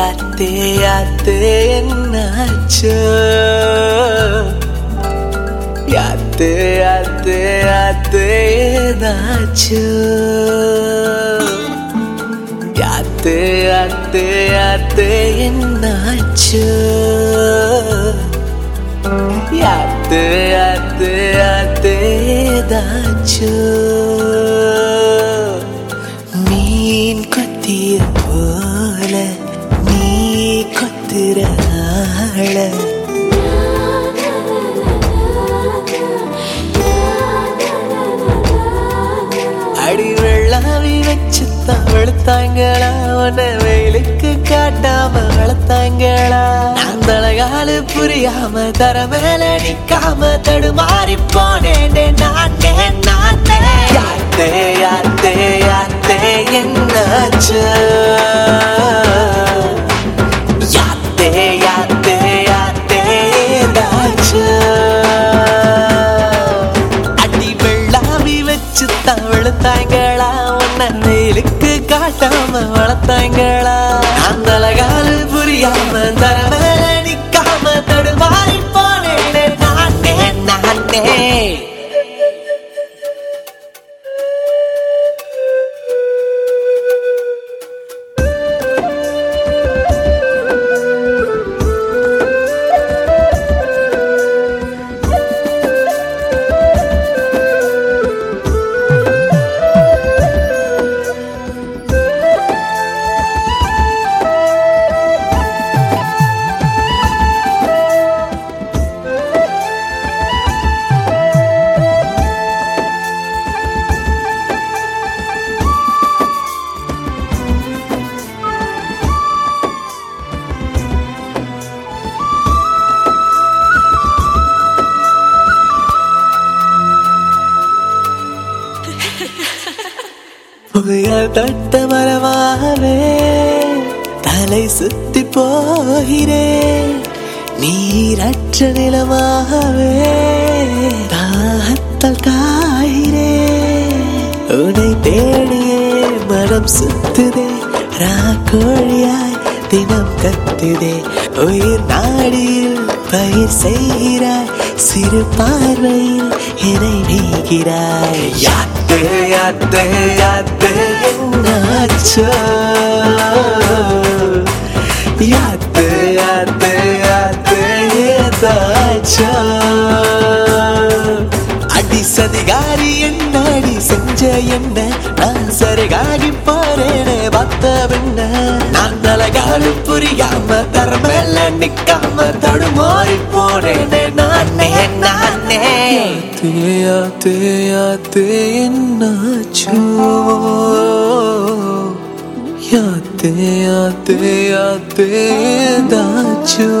யாத்தே யாத்தே என்னாச்சோ யாத்தே யாத்தே யாத்தே ஏதாச்சோ யாத்தே யாத்தே யாத்தே என்னாச்சோ யாத்தே யாத்தே யாத்தே ஏதாச்சோ மீன் கொத்திய போல நீ கொத்துற ஆள அடி வெள்ளாவி வச்சு தான் வெளுத்தாங்களா உன்னை வெயிலுக்கு காட்டாம வளர்த்தாங்களா அந்த அழகாலு புரியாம தர மேல நிக்காம தடுமாறி போனேன் நானே நானே யாத்தே யாத்தே யாத்தே என்னாச்சு யாத்தே யாத்தே யாத்தே ஏதாச்சு அடி வெள்ளாவி வச்சு தான் வெளுத்தாங்களா உன்னை வெயிலுக்கு காட்டாம வளர்த்தாங்களா அந்த அழகாலு புரியாம தர மேல நிக்காம தடுமாறி போனேன் நானே நானே புயல் தட்ட மரமாவே தலை சுத்தி போகிறேன் நீரற்ற நிலமாகவே தாகத்தால் காகிறேன் உன்னை தேடியே மனம் சுத்துதே ராக்கோழியாய் தினம் கத்துதே உயிர் நாடியில் பயிர் செய்கிறாய் சிறு பார்வையில் என்னை நீகிறாய் யாத்து யாத்து யாத்து என்னாச்சோ யாத்து யாத்து யாத்து ஏதாச்சோ அடி சதிகாரி என்னாடி செஞ்ச என்ன நான் சரிகாகி போறேனே பார்த்த பின்ன நான் தலகாலு புரியாம தரமேல நிக்காம தடுமாறி போறேனே நானே நானே தேயாத்தே யாத்தே என்னாச்சோ யாத்தே யாத்தே யாத்தே ஏதாச்சோ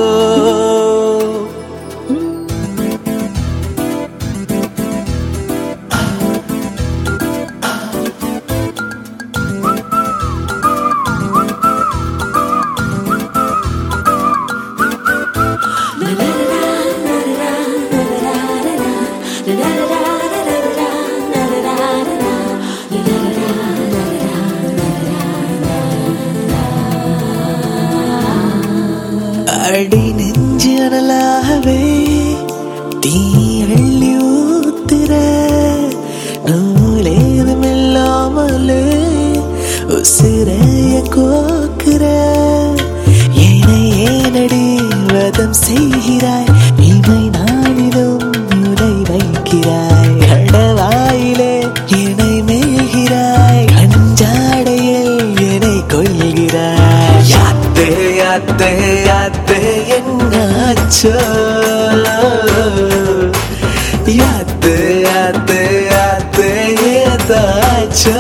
அடி நெஞ்சு அனலாகவே தீ அள்ளி ஊத்துற நூலேதும் இல்லாமலே உசிரைய கோக்குற என்னை ஏனடி வதம் செய்கிறாய் இமை நானிலும் உரை வைக்கிறாய் கடவாயிலே என்னை மேய்கிறாய் கஞ்சாடையில் என்னை கொள்கிறாய் யாத்தே யாத்தே யாத்தே என்னாச்சோ யாத்தே யாத்தே யாத்தே ஏதாச்சோ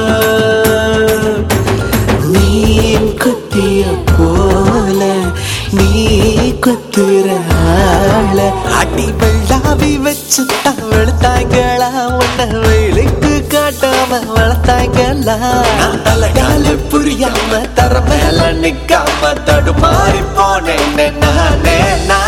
மீன் குத்திய போல நீ குத்துற ஆள அடி வெள்ளாவி வச்சு தான் வெளுத்தாங்களா உன்னை வெயிலுக்கு காட்டாம வளர்த்தாங்களா நான் தலைகாலு புரியாம தர மேல நிக்காம தடுமாறி போனேன் நானே நான்